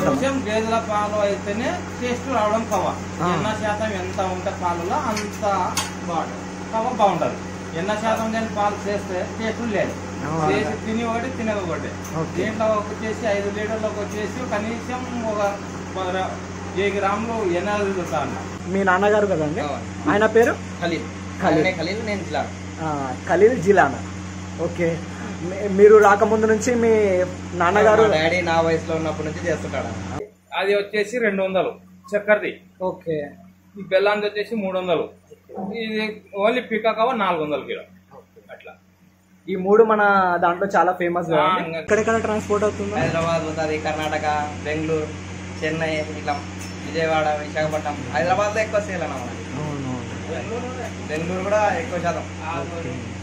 అవసరం కొంచెం గేదెల పాలు అయితేనే టేస్ట్ రావడం కవ ఆ. ఎన్న శాతం ఎంత ఉంటే పాలలో అంత బాగుంటుంది కవ బాగుంటది ఎన్న శాతం దాని పాలు చేస్తే టేస్ట్ లేదు అవునా. చేసి తిని ఒకటి తినక ఒకటి ఓకే. దీంట్లో వచ్చేసి ఐదు లీటర్లకు వచ్చేసి కనీసం ఒక పద- ఏ గ్రాములు ఎనాలు అన్న మీ నాన్నగారు కదండి అవును. ఆయన పేరు ఖలీల్ ఖలీల్. ఆయనే ఖలీల్ నేను జిలా ఆ, ఖలీల్ జిలానా ఓకే మీ- మీరు రాకముందు నుంచి మీ నాన్నగారు మా డాడీ నా వయసులో ఉన్నప్పటి నుంచి చేస్తుంటాడు అది వచ్చేసి రెండు వందలు చక్కెరది ఓకే ఈ బెల్లాంది వచ్చేసి మూడు వందలు ఇది ఓన్లీ పికాకవ నాలుగు వందలు కిలో అట్లా ఈ మూడు మన దాంట్లో చాలా ఫేమస్ ఆ, ఇంకా- ఎక్కడెక్కడ ట్రాన్స్పోర్ట్ అవుతుందా హైదరాబాద్ పోతుంది కర్ణాటక బెంగళూరు చెన్నై ఇట్లా విజయవాడ విశాఖపట్నం హైదరాబాద్ లో ఎక్కువ సేల్ అన్న మనకి అవును బెంగళూరు కూడా ఎక్కువ శాతం ఓకే